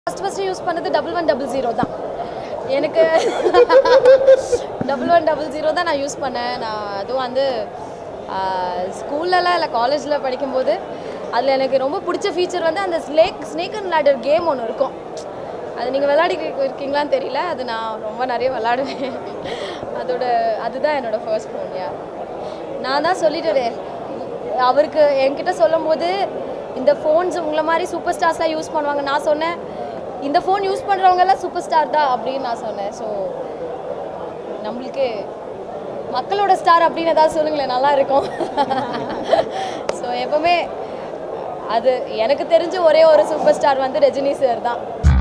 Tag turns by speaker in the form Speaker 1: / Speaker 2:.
Speaker 1: first first use பண்ணது double one double zero தான் எனக்கு டபுள் ஒன் டபுள் ஜீரோ தான் நான் யூஸ் பண்ணேன் நான் அதுவும் வந்து ஸ்கூல்லலாம் இல்லை காலேஜில் படிக்கும்போது அதில் எனக்கு ரொம்ப பிடிச்ச ஃபீச்சர் வந்து அந்த snake snake and ladder game ஒன்று இருக்கும் அது நீங்கள் விளையாடி இருக்கீங்களான்னு தெரியல அது நான் ரொம்ப நிறைய விளாடுவேன் அதோட அதுதான் என்னோட ஃபர்ஸ்ட் ஃபோன் யா நான் தான் சொல்லிட்டேனே அவருக்கு என்கிட்ட சொல்லும்போது இந்த ஃபோன்ஸ் உங்களை மாதிரி சூப்பர் ஸ்டார்ஸ்லாம் யூஸ் பண்ணுவாங்க நான் சொன்னேன் இந்த ஃபோன் யூஸ் பண்ணுறவங்க எல்லாம் சூப்பர் ஸ்டார் தான் அப்படின்னு நான் சொன்னேன் ஸோ நம்மளுக்கு மக்களோட ஸ்டார் அப்படின்னு ஏதாவது சொல்லுங்களேன் நல்லா இருக்கும் ஸோ எப்பவுமே அது எனக்கு தெரிஞ்ச ஒரே ஒரு சூப்பர் ஸ்டார் வந்து ரஜினி சார் தான்